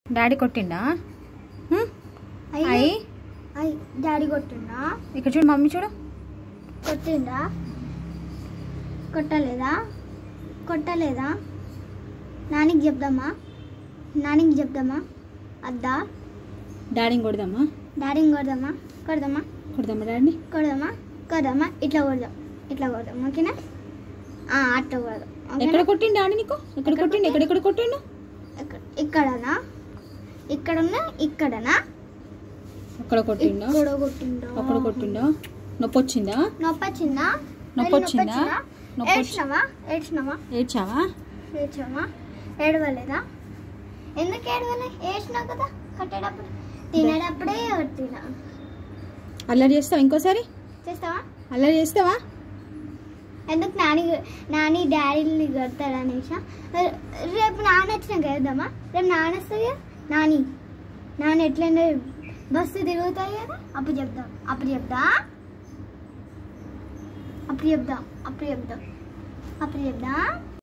Daddy కొట్టిండా హ్మ్? అయ్యి అయ్యి అయ్యి డాడీ కొట్టిండా ఇక్కడ చూడు మమ్మీ చూడు కొట్టిండా కొట్టలేదా కొట్టలేదా నానికి చెప్దామా నానికి చెప్దామా అద్దా డాడీని కొడదామా డాడీని కొడదామా కొడదామా కొడదామా డాడీని కొడదామా కొడదామా ఇట్లా కొడదాం ఇట్లా కొడదాం ఓకేనా ఆ, అట్లా కొడదాం ఎక్కడ ఓకేనా కొట్టిండు డాడీ నీకు ఎక్కడ కొట్టిండు ఎక్కడెక్కడ కొట్టిండు ఇక్కడ- ఇక్కడనా ఇక్కడున్నా ఇక్కడనా అక్కడ కొట్టిండా ఇక్కడ కొట్టిండు అక్కడ కొట్టిండా నొప్పి వచ్చిందా నొప్పి వచ్చిందా నొప్పి వచ్చిందా? నొప్పి వచ్చి- ఏడ్చినావా ఏడ్చినావా ఏడ్చావా ఏడ్చావా ఏడవలేదా ఎందుకు ఏడవలే ఏడ్చినావు కదా కట్టేటప్పుడు తినేటప్పుడే కొట్టినా అల్లరి చేస్తావా ఇంకోసారి చేస్తావా అల్లరి చేస్తావా ఎందుకు నాని నాని డాడీని కొడతాడనేసా రేపు నాన్న వచ్చినాక వేద్దామా రేపు నాన్న వస్తుంది కదా నాని నాన్న ఎట్లయినా బస్సు తిరుగుతాయి కదా అప్పుడు చెప్దాం అప్పుడు చెప్దా అప్పుడు చెప్దాం అప్పుడు చెప్దాం అప్పుడు చెప్దా